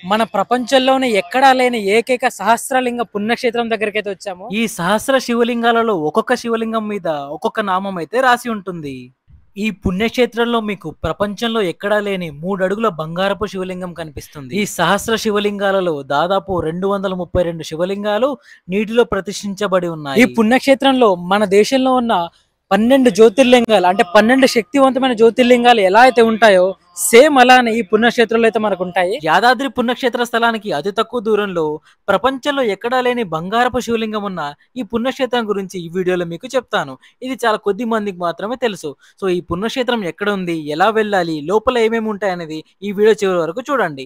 మన ప్రపంచంలోనే ఎక్కడా లేని ఏకైక సహస్రలింగ పుణ్యక్షేత్రం దగ్గరికి అయితే వచ్చాము ఈ సహస్ర శివలింగాలలో ఒక్కొక్క శివలింగం మీద ఒక్కొక్క నామం అయితే రాసి ఉంటుంది ఈ పుణ్యక్షేత్రంలో మీకు ప్రపంచంలో ఎక్కడా లేని మూడు అడుగుల బంగారపు శివలింగం కనిపిస్తుంది ఈ సహస్ర శివలింగాలలో దాదాపు రెండు వందల ముప్పై రెండు శివలింగాలు నీటిలో ప్రతిష్ఠించబడి ఉన్నాయి ఈ పుణ్యక్షేత్రంలో మన దేశంలో ఉన్న పన్నెండు జ్యోతిర్లింగాలు అంటే పన్నెండు శక్తివంతమైన జ్యోతిర్లింగాలు ఎలా అయితే ఉంటాయో సేమ్ అలానే ఈ పుణ్యక్షేత్రంలో అయితే మనకు ఉంటాయి యాదాద్రి పుణ్యక్షేత్ర స్థలానికి అతి తక్కువ దూరంలో ప్రపంచంలో ఎక్కడా లేని బంగారపు శివలింగం ఉన్న ఈ పుణ్యక్షేత్రం గురించి ఈ వీడియోలో మీకు చెప్తాను ఇది చాలా కొద్ది మందికి మాత్రమే తెలుసు సో ఈ పుణ్యక్షేత్రం ఎక్కడ ఉంది ఎలా వెళ్ళాలి లోపల ఏమేమి ఉంటాయి అనేది ఈ వీడియో చివరి వరకు చూడండి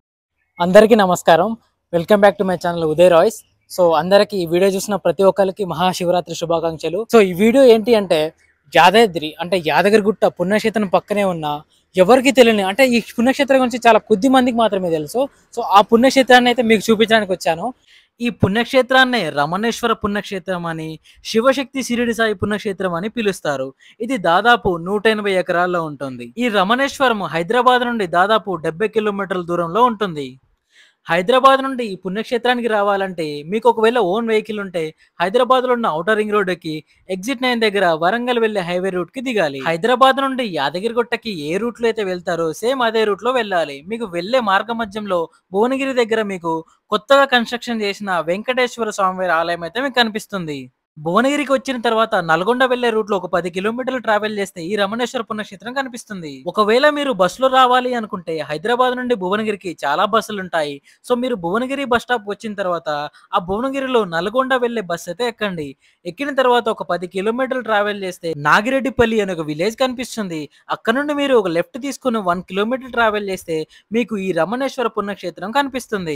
అందరికీ నమస్కారం welcome back to my channel Uday రాయ్స్ సో అందరికి ఈ వీడియో చూసిన ప్రతి ఒక్కరికి మహాశివరాత్రి శుభాకాంక్షలు సో ఈ వీడియో ఏంటి అంటే యాదాద్రి అంటే యాదగిరిగుట్ట పుణ్యక్షేత్రం పక్కనే ఉన్న ఎవరికి తెలియని అంటే ఈ పుణ్యక్షేత్రం గురించి చాలా కొద్ది మందికి మాత్రమే తెలుసు సో ఆ పుణ్యక్షేత్రాన్ని అయితే మీకు చూపించడానికి వచ్చాను ఈ పుణ్యక్షేత్రాన్ని రమణేశ్వర పుణ్యక్షేత్రం అని శివశక్తి సిరిడి సాయి పుణ్యక్షేత్రం అని పిలుస్తారు ఇది దాదాపు నూట ఎనభై ఎకరాల్లో ఉంటుంది ఈ రమణేశ్వరం హైదరాబాద్ నుండి దాదాపు డెబ్బై కిలోమీటర్ల దూరంలో ఉంటుంది హైదరాబాద్ నుండి ఈ పుణ్యక్షేత్రానికి రావాలంటే మీకు ఒకవేళ ఓన్ వెహికల్ ఉంటే హైదరాబాద్ లో ఉన్న ఔటర్ రింగ్ రోడ్ కి ఎగ్జిట్ నైన్ దగ్గర వరంగల్ వెళ్లే హైవే రూట్ కి దిగాలి హైదరాబాద్ నుండి యాదగిరిగుట్టకి ఏ రూట్ లో అయితే వెళ్తారో సేమ్ అదే రూట్ లో వెళ్ళాలి మీకు వెళ్లే మార్గ మధ్యంలో భువనగిరి దగ్గర మీకు కొత్తగా కన్స్ట్రక్షన్ చేసిన వెంకటేశ్వర స్వామివారి ఆలయం అయితే మీకు కనిపిస్తుంది భువనగిరికి వచ్చిన తర్వాత నల్గొండ వెళ్లే రూట్ లో ఒక పది కిలోమీటర్లు ట్రావెల్ చేస్తే ఈ రమణేశ్వర పుణ్యక్షేత్రం కనిపిస్తుంది ఒకవేళ మీరు బస్సులో రావాలి అనుకుంటే హైదరాబాద్ నుండి భువనగిరికి చాలా బస్సులు ఉంటాయి సో మీరు భువనగిరి బస్ స్టాప్ వచ్చిన తర్వాత ఆ భువనగిరిలో నల్గొండ వెళ్లే బస్ అయితే ఎక్కండి ఎక్కిన తర్వాత ఒక పది కిలోమీటర్లు ట్రావెల్ చేస్తే నాగిరెడ్డిపల్లి అనే ఒక విలేజ్ కనిపిస్తుంది అక్కడ నుండి మీరు ఒక లెఫ్ట్ తీసుకుని వన్ కిలోమీటర్ ట్రావెల్ చేస్తే మీకు ఈ రమణేశ్వర పుణ్యక్షేత్రం కనిపిస్తుంది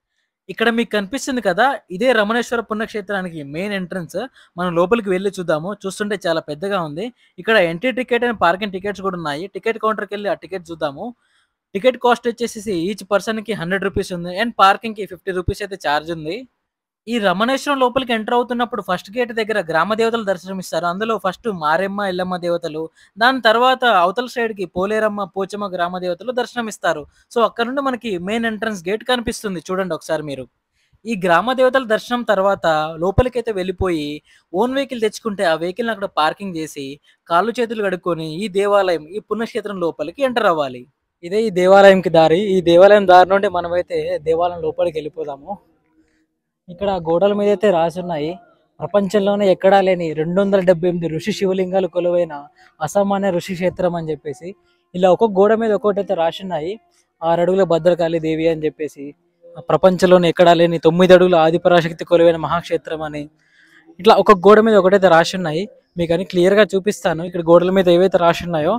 ఇక్కడ మీకు కనిపిస్తుంది కదా ఇదే రమణేశ్వర పుణ్యక్షేత్రానికి మెయిన్ ఎంట్రన్స్ మనం లోపలికి వెళ్ళి చూద్దాము చూస్తుంటే చాలా పెద్దగా ఉంది ఇక్కడ entry ticket and parking tickets కూడా ఉన్నాయి టికెట్ కౌంటర్కి వెళ్ళి ఆ టికెట్ చూద్దాము టికెట్ కాస్ట్ వచ్చేసి ఈచ్ పర్సన్ కి హండ్రెడ్ రూపీస్ ఉంది అండ్ పార్కింగ్ కి ఫిఫ్టీ రూపీస్ అయితే ఛార్జ్ ఉంది ఈ రమణేశ్వరం లోపలికి ఎంటర్ అవుతున్నప్పుడు ఫస్ట్ గేట్ దగ్గర గ్రామ దేవతలు దర్శనమిస్తారు అందులో ఫస్ట్ మారెమ్మ ఎల్లమ్మ దేవతలు దాని తర్వాత అవతల సైడ్ కి పోలేరమ్మ పోచమ్మ గ్రామ దేవతలు దర్శనమిస్తారు సో అక్కడ నుండి మనకి మెయిన్ ఎంట్రన్స్ గేట్ కనిపిస్తుంది చూడండి ఒకసారి మీరు ఈ గ్రామ దేవతల దర్శనం తర్వాత లోపలికైతే వెళ్ళిపోయి ఓన్ వెహికల్ తెచ్చుకుంటే ఆ వెహికల్ని అక్కడ పార్కింగ్ చేసి కాళ్ళు చేతులు కడుక్కొని ఈ దేవాలయం ఈ పుణ్యక్షేత్రం లోపలికి ఎంటర్ అవ్వాలి ఇదే ఈ దేవాలయంకి దారి ఈ దేవాలయం దారి నుండి మనమైతే దేవాలయం లోపలికి వెళ్ళిపోదాము ఇక్కడ గోడల మీద అయితే రాసి ఉన్నాయి ప్రపంచంలోనే ఎక్కడా లేని రెండు వందల డెబ్బై ఎనిమిది ఋషి శివలింగాలు కొలువైన అసామాన్య ఋషి క్షేత్రం అని చెప్పేసి ఇలా ఒక్కొక్క గోడ మీద ఒక్కొక్కటి అయితే రాసి ఉన్నాయి ఆరు అడుగుల భద్రకాళి దేవి అని చెప్పేసి ప్రపంచంలోనే ఎక్కడా లేని తొమ్మిది అడుగుల ఆదిపరాశక్తి కొలువైన మహాక్షేత్రం అని ఇట్లా ఒక్కొక్క గోడ మీద ఒకటైతే రాసి ఉన్నాయి మీకు అని క్లియర్ గా చూపిస్తాను ఇక్కడ గోడల మీద ఏవైతే రాసి ఉన్నాయో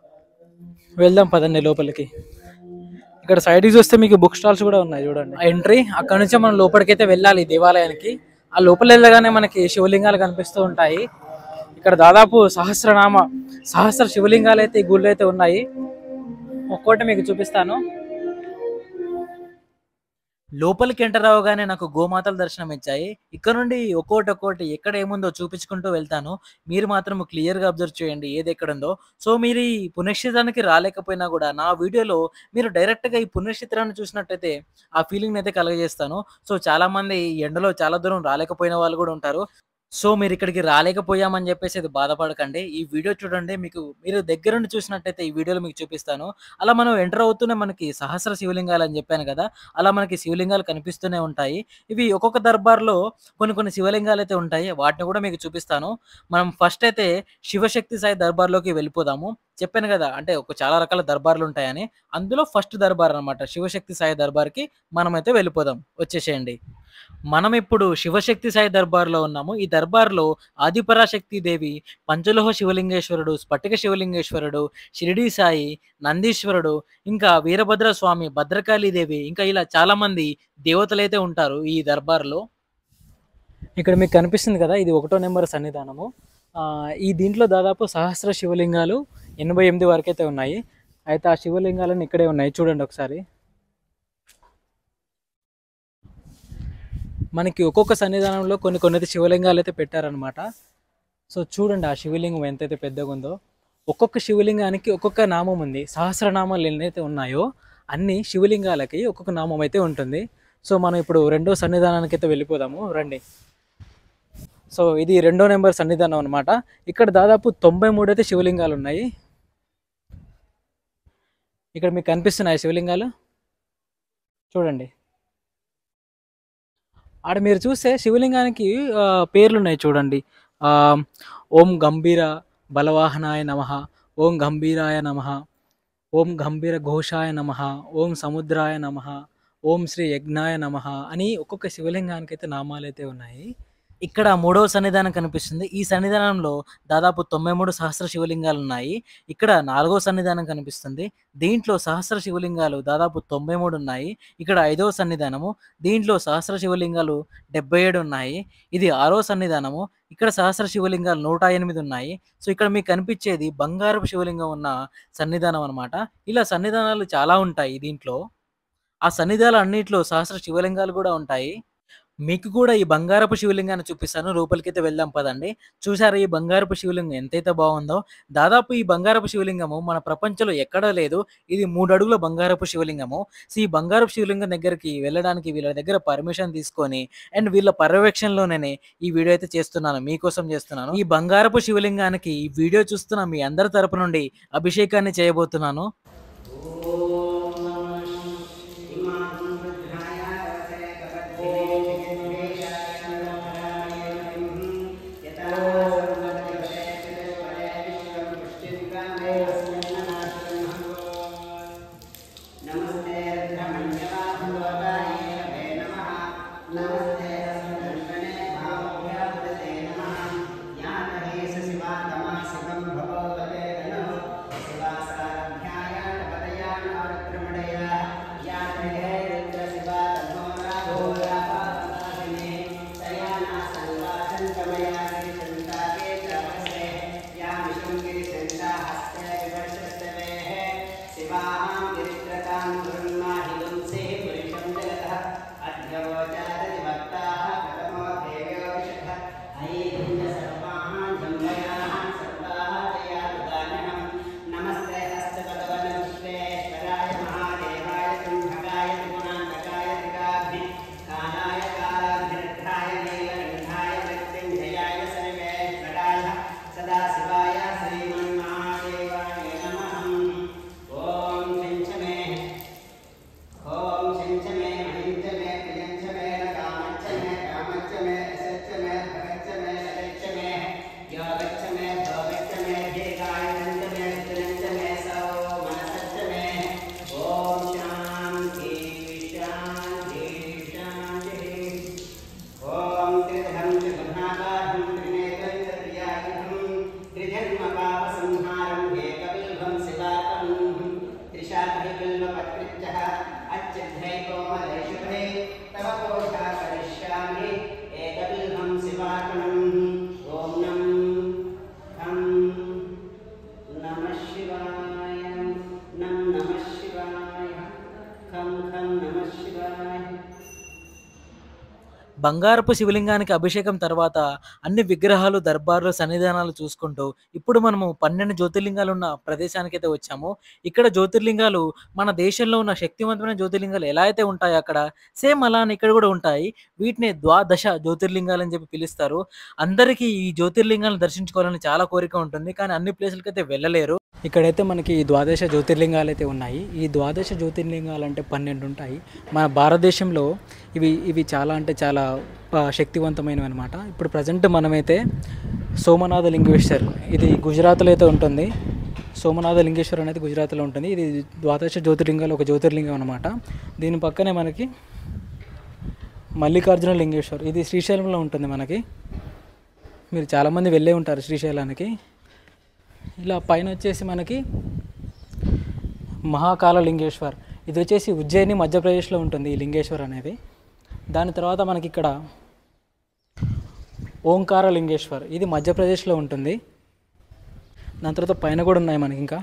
వెళ్దాం పదండి లోపలికి ఇక్కడ సైడ్ చూస్తే మీకు బుక్ స్టాల్స్ కూడా ఉన్నాయి చూడండి ఎంట్రీ అక్కడ నుంచి మనం లోపలికైతే వెళ్ళాలి ఈ దేవాలయానికి ఆ లోపల వెళ్ళగానే మనకి శివలింగాలు కనిపిస్తూ ఉంటాయి ఇక్కడ దాదాపు సహస్రనామ సహస్ర శివలింగాలు అయితే ఈ గుళ్ళు అయితే ఉన్నాయి ఒక్కోటి మీకు చూపిస్తాను లోపలికి ఎంటర్ అవగానే నాకు గోమాతల దర్శనం ఇచ్చాయి ఇక్కడ నుండి ఒక్కోటి ఒక్కోటి ఎక్కడ ఏముందో చూపించుకుంటూ వెళ్తాను మీరు మాత్రం క్లియర్ గా అబ్జర్వ్ చేయండి ఏది ఎక్కడ ఉందో సో మీరు ఈ పుణ్యక్షేత్రానికి రాలేకపోయినా కూడా నా వీడియోలో మీరు డైరెక్ట్ గా ఈ పుణ్యక్షేత్రాన్ని చూసినట్టయితే ఆ ఫీలింగ్ అయితే కలగజేస్తాను సో చాలా మంది ఈ ఎండలో చాలా దూరం రాలేకపోయిన వాళ్ళు కూడా ఉంటారు సో మీరు ఇక్కడికి రాలేకపోయామని చెప్పేసి అది బాధపడకండి ఈ వీడియో చూడండి మీకు మీరు దగ్గరుండి చూసినట్టయితే ఈ వీడియోలో మీకు చూపిస్తాను అలా మనం ఎంటర్ అవుతూనే మనకి సహస్ర శివలింగాలు అని చెప్పాను కదా అలా మనకి శివలింగాలు కనిపిస్తూనే ఉంటాయి ఇవి ఒక్కొక్క దర్బార్లో కొన్ని కొన్ని శివలింగాలు అయితే ఉంటాయి వాటిని కూడా మీకు చూపిస్తాను మనం ఫస్ట్ అయితే శివశక్తి సాయి దర్బార్లోకి వెళ్ళిపోదాము చెప్పాను కదా అంటే ఒక చాలా రకాల దర్బార్లు ఉంటాయని అందులో ఫస్ట్ దర్బార్ అన్నమాట శివశక్తి సాయి దర్బార్కి మనమైతే వెళ్ళిపోదాం వచ్చేసేయండి మనం ఇప్పుడు శివశక్తి సాయి దర్బార్లో ఉన్నాము ఈ దర్బార్లో ఆదిపరాశక్తి దేవి పంచలోహ శివలింగేశ్వరుడు స్ఫటిక శివలింగేశ్వరుడు షిరిడి సాయి నందీశ్వరుడు ఇంకా వీరభద్ర స్వామి భద్రకాళీ దేవి ఇంకా ఇలా చాలా మంది దేవతలైతే ఉంటారు ఈ దర్బార్లో ఇక్కడ మీకు కనిపిస్తుంది కదా ఇది ఒకటో నెంబర్ సన్నిధానము ఆ, ఈ దీంట్లో దాదాపు సహస్ర శివలింగాలు ఎనభై ఎనిమిది వరకు అయితే ఉన్నాయి అయితే ఆ శివలింగాలను ఇక్కడే ఉన్నాయి చూడండి ఒకసారి మనకి ఒక్కొక్క సన్నిధానంలో కొన్ని కొన్ని అయితే శివలింగాలు అయితే పెట్టారనమాట సో చూడండి ఆ శివలింగం ఎంతైతే పెద్దగా ఉందో ఒక్కొక్క శివలింగానికి ఒక్కొక్క నామం ఉంది సహస్రనామాలు ఎన్నైతే ఉన్నాయో అన్ని శివలింగాలకి ఒక్కొక్క నామం అయితే ఉంటుంది సో మనం ఇప్పుడు రెండో సన్నిధానానికి అయితే వెళ్ళిపోదాము రండి సో ఇది రెండో నెంబర్ సన్నిధానం అనమాట ఇక్కడ దాదాపు తొంభై మూడు అయితే శివలింగాలు ఉన్నాయి ఇక్కడ మీకు కనిపిస్తున్నాయి శివలింగాలు చూడండి ఆడ మీరు చూస్తే శివలింగానికి ఆ, పేర్లు ఉన్నాయి చూడండి ఆ, ఓం గంభీర బలవాహనాయ నమ ఓం గంభీరాయ నమ ఓం గంభీర ఘోషాయ నమ ఓం సముద్రాయ నమ ఓం శ్రీ యజ్ఞాయ నమ అని ఒక్కొక్క శివలింగానికి అయితే నామాలు అయితే ఉన్నాయి ఇక్కడ మూడవ సన్నిధానం కనిపిస్తుంది ఈ సన్నిధానంలో దాదాపు తొంభై మూడు సహస్ర శివలింగాలు ఉన్నాయి ఇక్కడ నాలుగో సన్నిధానం కనిపిస్తుంది దీంట్లో సహస్ర శివలింగాలు దాదాపు తొంభై మూడు ఉన్నాయి ఇక్కడ ఐదవ సన్నిధానము దీంట్లో సహస్ర శివలింగాలు డెబ్బై ఏడు ఉన్నాయి ఇది ఆరో సన్నిధానము ఇక్కడ సహస్ర శివలింగాలు నూట ఎనిమిది ఉన్నాయి సో ఇక్కడ మీకు కనిపించేది బంగారపు శివలింగం ఉన్న సన్నిధానం అన్నమాట ఇలా సన్నిధానాలు చాలా ఉంటాయి దీంట్లో ఆ సన్నిధానాలు అన్నింటిలో సహస్ర శివలింగాలు కూడా ఉంటాయి మీకు కూడా ఈ బంగారపు శివలింగాన్ని చూపిస్తాను లోపలికైతే వెళ్దాం పదండి చూసారా ఈ బంగారపు శివలింగం ఎంతైతే బాగుందో దాదాపు ఈ బంగారపు శివలింగము మన ప్రపంచంలో ఎక్కడా లేదు ఇది మూడు అడుగుల బంగారపు శివలింగము సో ఈ బంగారపు శివలింగం దగ్గరికి వెళ్ళడానికి వీళ్ళ దగ్గర పర్మిషన్ తీసుకొని అండ్ వీళ్ళ పర్యవేక్షణలోనే ఈ వీడియో అయితే చేస్తున్నాను మీకోసం చేస్తున్నాను ఈ బంగారపు శివలింగానికి ఈ వీడియో చూస్తున్న మీ అందరి తరపు నుండి అభిషేకాన్ని చేయబోతున్నాను नमस्ते रुद्रमण्यवाहुलोकाय नमे नमः नमस्ते रसदर्शने भावभ्यामृते नमः यामहे शिवा तमा शिवं भगवते नमः शिवासारभ्यायाण पदयान रुद्रमणया यामहे रुद्रशिवा तमो राघोरापादिने तयाना संवासन्तमया गिरिशन्ताके चापसे यामिषं गिरिशन्ता हस्ते विवर्षस्तवेः शिवाहां गिरित्रतां ब्रह्माहिदुंसे पुरुषं जगतः अध्यवोचादिभक्ताः कथमो देव्योषधः ऐहिञ्च सर्वाः जम्बयाः सर्वाः दयालुदानहं नमस्ते हस्तपदवनविश्वेश्वराय महादेवाय कुम्भकाय त्रिगुणान्तकाय त्रिगाभि कालाय कालाभिरुद्धाय नीलकण्ठाय मृत्युञ्जयाय सर्वेश्वराय सदाशिवाय श्रीमन्महादेवाय नमः ॐ शञ्चमे ॐ शञ्चमे महिञ्चमे प्रियञ्चमे कामच्चमे कामच्चमे असच्चमे भगच्चमे ललिच्चमे योगच्चमे भोगच्चमे दीर्घाय नञ्चमे रुद्रञ्चमे सौ मनसच्चमे ॐ शान्ति शान्ति शान्तिः ॐ त्रिधं त्रिगुणाकारं त्रिनेत्रं त्रियायुधं त्रिजन्मपापसंहारं एकबिल्वं शिवाकं त्रिशाद्रिबिल्वपत्रिजः अच्छिद्धे कोमलेशुभे तव कोशा करिष्यामि एकबिल्वं शिवाकम् ॐ नं खं नमः शिवाय नं नमः शिवाय खं खं नमः शिवाय బంగారపు శివలింగానికి అభిషేకం తర్వాత అన్ని విగ్రహాలు దర్బార్లు సన్నిధానాలు చూసుకుంటూ ఇప్పుడు మనము పన్నెండు జ్యోతిర్లింగాలు ఉన్న ప్రదేశానికి అయితే వచ్చాము ఇక్కడ జ్యోతిర్లింగాలు మన దేశంలో ఉన్న శక్తివంతమైన జ్యోతిర్లింగాలు ఎలా అయితే ఉంటాయో అక్కడ సేమ్ అలానే ఇక్కడ కూడా ఉంటాయి వీటిని ద్వాదశ జ్యోతిర్లింగాలు అని చెప్పి పిలుస్తారు అందరికీ ఈ జ్యోతిర్లింగాలను దర్శించుకోవాలని చాలా కోరిక ఉంటుంది కానీ అన్ని ప్లేసులకి అయితే వెళ్ళలేరు ఇక్కడైతే మనకి ఈ ద్వాదశ జ్యోతిర్లింగాలు అయితే ఉన్నాయి ఈ ద్వాదశ జ్యోతిర్లింగాలు అంటే పన్నెండు ఉంటాయి మన భారతదేశంలో ఇవి ఇవి చాలా అంటే చాలా ఆ, శక్తివంతమైనవి అనమాట ఇప్పుడు ప్రజెంట్ మనమైతే సోమనాథ లింగేశ్వర్ ఇది గుజరాత్లో అయితే ఉంటుంది సోమనాథ లింగేశ్వర్ అనేది గుజరాత్లో ఉంటుంది ఇది ద్వాదశ జ్యోతిర్లింగాలు ఒక జ్యోతిర్లింగం అనమాట దీని పక్కనే మనకి మల్లికార్జున లింగేశ్వర్ ఇది శ్రీశైలంలో ఉంటుంది మనకి మీరు చాలామంది వెళ్ళే ఉంటారు శ్రీశైలానికి ఇలా పైన వచ్చేసి మనకి మహాకాల లింగేశ్వర్ ఇది వచ్చేసి ఉజ్జయిని మధ్యప్రదేశ్లో ఉంటుంది ఈ లింగేశ్వర్ అనేది దాని తర్వాత మనకి ఇక్కడ ఓంకార లింగేశ్వర్ ఇది మధ్యప్రదేశ్లో ఉంటుంది దాని తర్వాత పైన కూడా ఉన్నాయి మనకి ఇంకా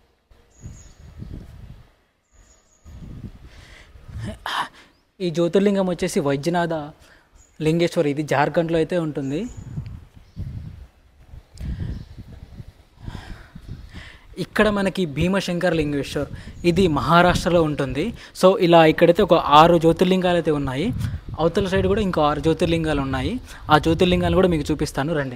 ఈ జ్యోతిర్లింగం వచ్చేసి వైద్యనాథ లింగేశ్వర్ ఇది జార్ఖండ్లో అయితే ఉంటుంది ఇక్కడ మనకి భీమశంకర్ లింగేశ్వర్ ఇది మహారాష్ట్రలో ఉంటుంది సో ఇలా ఇక్కడైతే ఒక ఆరు జ్యోతిర్లింగాలు అయితే ఉన్నాయి అవతల సైడ్ కూడా ఇంకో ఆరు జ్యోతిర్లింగాలు ఉన్నాయి ఆ జ్యోతిర్లింగాలు కూడా మీకు చూపిస్తాను రండి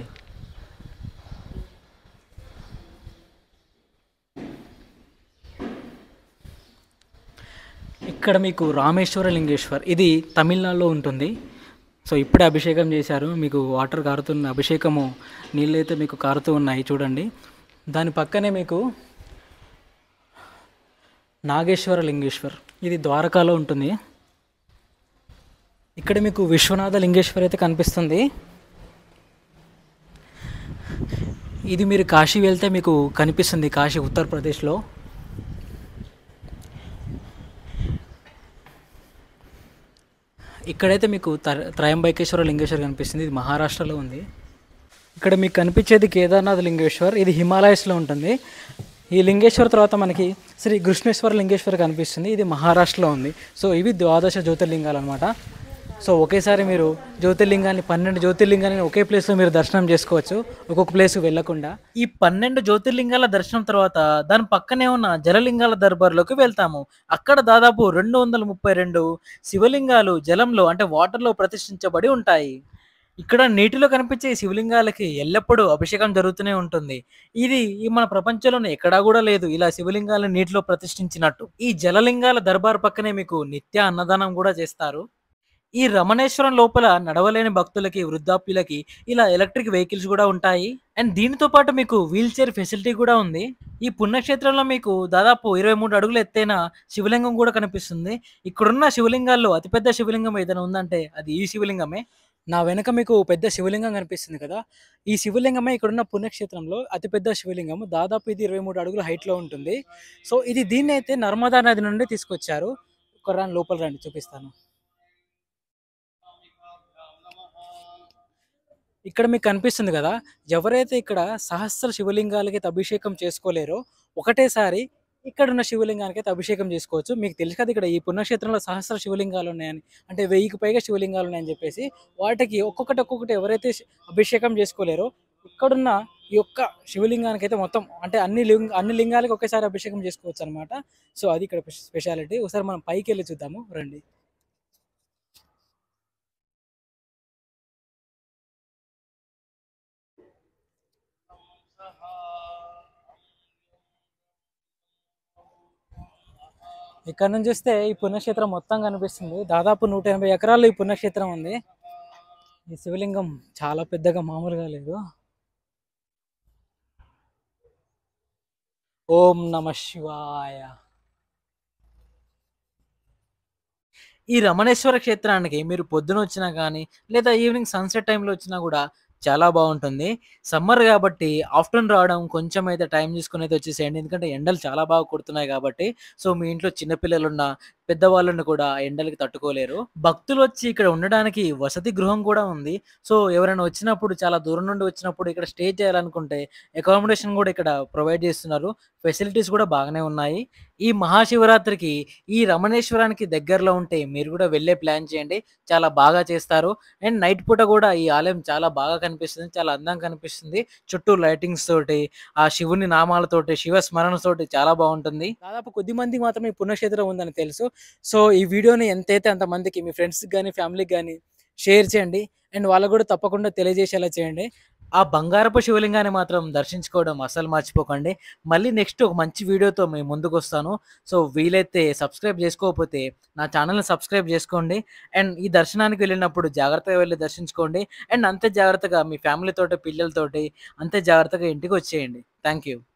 ఇక్కడ మీకు రామేశ్వర లింగేశ్వర్ ఇది తమిళనాడులో ఉంటుంది సో ఇప్పుడే అభిషేకం చేశారు మీకు వాటర్ కారుతున్న అభిషేకము నీళ్ళైతే మీకు కారుతూ ఉన్నాయి చూడండి దాని పక్కనే మీకు నాగేశ్వర లింగేశ్వర్ ఇది ద్వారకాలో ఉంటుంది ఇక్కడ మీకు విశ్వనాథ లింగేశ్వర్ అయితే కనిపిస్తుంది ఇది మీరు కాశీ వెళ్తే మీకు కనిపిస్తుంది కాశీ ఉత్తరప్రదేశ్లో ఇక్కడైతే మీకు త- త్రయంబకేశ్వర లింగేశ్వర్ కనిపిస్తుంది ఇది మహారాష్ట్రలో ఉంది ఇక్కడ మీకు కనిపించేది కేదార్నాథ్ లింగేశ్వర్ ఇది హిమాలయస్లో ఉంటుంది ఈ లింగేశ్వర్ తర్వాత మనకి శ్రీ కృష్ణేశ్వర లింగేశ్వర్ కనిపిస్తుంది ఇది మహారాష్ట్రలో ఉంది సో ఇవి ద్వాదశ జ్యోతిర్లింగాలు అనమాట సో ఒకేసారి మీరు జ్యోతిర్లింగాన్ని పన్నెండు జ్యోతిర్లింగాన్ని ఒకే ప్లేస్లో మీరు దర్శనం చేసుకోవచ్చు ఒక్కొక్క ప్లేస్కి వెళ్ళకుండా ఈ పన్నెండు జ్యోతిర్లింగాల దర్శనం తర్వాత దాని పక్కనే ఉన్న జలలింగాల దర్బార్లోకి వెళ్తాము అక్కడ దాదాపు రెండు వందల ముప్పై రెండు శివలింగాలు జలంలో అంటే వాటర్లో ప్రతిష్ఠించబడి ఉంటాయి ఇక్కడ నీటిలో కనిపించే ఈ శివలింగాలకి ఎల్లప్పుడూ అభిషేకం జరుగుతూనే ఉంటుంది ఇది ఈ మన ప్రపంచంలోనే ఎక్కడా కూడా లేదు ఇలా శివలింగాలను నీటిలో ప్రతిష్ఠించినట్టు ఈ జలలింగాల దర్బార్ పక్కనే మీకు నిత్య అన్నదానం కూడా చేస్తారు ఈ రమణేశ్వరం లోపల నడవలేని భక్తులకి వృద్ధాప్యులకి ఇలా ఎలక్ట్రిక్ వెహికల్స్ కూడా ఉంటాయి అండ్ దీనితో పాటు మీకు వీల్ చైర్ ఫెసిలిటీ కూడా ఉంది ఈ పుణ్యక్షేత్రంలో మీకు దాదాపు ఇరవై మూడు అడుగులు ఎత్తైన శివలింగం కూడా కనిపిస్తుంది ఇక్కడున్న శివలింగాల్లో అతిపెద్ద శివలింగం ఏదైనా ఉందంటే అది ఈ శివలింగమే నా వెనక మీకు పెద్ద శివలింగం కనిపిస్తుంది కదా ఈ శివలింగమే ఇక్కడున్న పుణ్యక్షేత్రంలో అతిపెద్ద శివలింగం దాదాపు ఇది ఇరవై మూడు అడుగుల హైట్లో ఉంటుంది సో ఇది దీన్ని అయితే నర్మదా నది నుండి తీసుకొచ్చారు ఒక రాని లోపల రండి చూపిస్తాను ఇక్కడ మీకు కనిపిస్తుంది కదా ఎవరైతే ఇక్కడ సహస్ర శివలింగాలకి అయితే అభిషేకం చేసుకోలేరో ఒకటేసారి ఇక్కడ ఉన్న శివలింగానికి అయితే అభిషేకం చేసుకోవచ్చు మీకు తెలుసు కదా ఇక్కడ ఈ పుణ్యక్షేత్రంలో సహస్ర శివలింగాలు ఉన్నాయని అంటే వెయ్యికి పైగా శివలింగాలు ఉన్నాయని చెప్పేసి వాటికి ఒక్కొక్కటి ఒక్కొక్కటి ఎవరైతే శి- అభిషేకం చేసుకోలేరో ఇక్కడున్న ఈ యొక్క శివలింగానికి అయితే మొత్తం అంటే అన్ని లింగ అన్ని లింగాలకి ఒకేసారి అభిషేకం చేసుకోవచ్చు అనమాట సో అది ఇక్కడ స్పెషాలిటీ ఒకసారి మనం పైకి వెళ్ళి చూద్దాము రండి ఇక్కడ నుంచి చూస్తే ఈ పుణ్యక్షేత్రం మొత్తం కనిపిస్తుంది దాదాపు నూట ఎనభై ఎకరాల్లో ఈ పుణ్యక్షేత్రం ఉంది ఈ శివలింగం చాలా పెద్దగా మామూలుగా లేదు ఓం నమ శివాయ ఈ రమణేశ్వర క్షేత్రానికి మీరు పొద్దున వచ్చినా కానీ లేదా ఈవినింగ్ సన్సెట్ టైంలో వచ్చినా కూడా చాలా బాగుంటుంది సమ్మర్ కాబట్టి ఆఫ్టర్నూన్ రావడం కొంచెం అయితే టైం తీసుకుని అయితే వచ్చేసేయండి ఎందుకంటే ఎండలు చాలా బాగా కొడుతున్నాయి కాబట్టి సో మీ ఇంట్లో చిన్నపిల్లలు ఉన్న పెద్దవాళ్ళని కూడా ఎండలకి తట్టుకోలేరు భక్తులు వచ్చి ఇక్కడ ఉండడానికి వసతి గృహం కూడా ఉంది సో ఎవరైనా వచ్చినప్పుడు చాలా దూరం నుండి వచ్చినప్పుడు ఇక్కడ స్టే చేయాలనుకుంటే అకామిడేషన్ కూడా ఇక్కడ ప్రొవైడ్ చేస్తున్నారు ఫెసిలిటీస్ కూడా బాగానే ఉన్నాయి ఈ మహాశివరాత్రికి ఈ రమణేశ్వరానికి దగ్గరలో ఉంటే మీరు కూడా వెళ్ళే ప్లాన్ చేయండి చాలా బాగా చేస్తారు అండ్ నైట్ పూట కూడా ఈ ఆలయం చాలా బాగా కనిపిస్తుంది చాలా అందంగా కనిపిస్తుంది చుట్టూ లైటింగ్స్ తోటి ఆ శివుని నామాలతోటి శివ స్మరణ తోటి చాలా బాగుంటుంది దాదాపు కొద్ది మందికి మాత్రమే ఈ పుణ్యక్షేత్రం ఉందని తెలుసు సో ఈ వీడియోని ఎంతైతే అంతమందికి మీ ఫ్రెండ్స్కి కానీ ఫ్యామిలీకి కానీ షేర్ చేయండి అండ్ వాళ్ళకు కూడా తప్పకుండా తెలియజేసేలా చేయండి ఆ బంగారపు శివలింగాన్ని మాత్రం దర్శించుకోవడం అసలు మర్చిపోకండి మళ్ళీ నెక్స్ట్ ఒక మంచి వీడియోతో మేము ముందుకు వస్తాను సో వీలైతే సబ్స్క్రైబ్ చేసుకోకపోతే నా ఛానల్ని సబ్స్క్రైబ్ చేసుకోండి అండ్ ఈ దర్శనానికి వెళ్ళినప్పుడు జాగ్రత్తగా వెళ్ళి దర్శించుకోండి అండ్ అంతే జాగ్రత్తగా మీ ఫ్యామిలీతోటి పిల్లలతోటి అంతే జాగ్రత్తగా ఇంటికి వచ్చేయండి థ్యాంక్ యూ